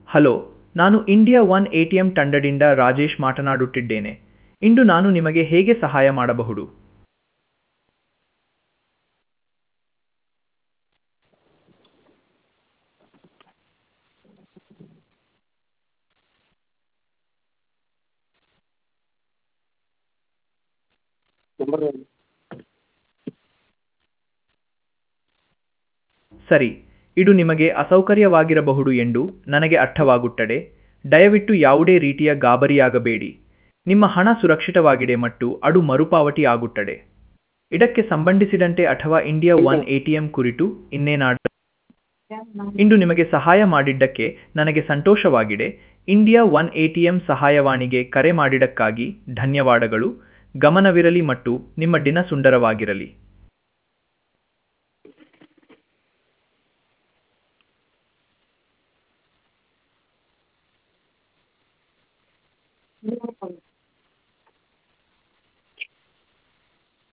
hello ನಾನು India one A T M ತಂಡದಿಂದ ರಾಜೇಶ್ ಮಾತನಾಡುತ್ತಿದ್ದೇನೆ ಇಂದು ನಾನು ನಿಮಗೆ ಹೇಗೆ ಸಹಾಯ ಮಾಡಬಹುದು ನಂಬರ್ ಸರಿ ಇದು ನಿಮಗೆ ಅಸೌಕರ್ಯವಾಗಿರಬಹುದು ಎಂದು ನನಗೆ ಅರ್ಥವಾಗುತ್ತದೆ ದಯವಿಟ್ಟು ಯಾವುದೇ ರೀತಿಯ ಗಾಬರಿಯಾಗಬೇಡಿ ನಿಮ್ಮ ಹಣ ಸುರಕ್ಷಿತವಾಗಿದೆ ಮತ್ತು ಅದು ಮರುಪಾವತಿ ಆಗುತ್ತದೆ ಇದಕ್ಕೆ ಸಂಬಂಧಿಸಿದಂತೆ ಅಥವಾ India one A T M ಕುರಿತು ಇನ್ನೇನಾದರೂ ಇಂದು ನಿಮಗೆ ಸಹಾಯ ಮಾಡಿದ್ದಕ್ಕೆ ನನಗೆ ಸಂತೋಷವಾಗಿದೆ India one A T M ಸಹಾಯವಾಣಿಗೆ ಕರೆ ಮಾಡಿದ್ದಕ್ಕಾಗಿ ಧನ್ಯವಾದಗಳು ಗಮನವಿರಲಿ ಮತ್ತು ನಿಮ್ಮ ದಿನ ಸುಂದರವಾಗಿರಲಿ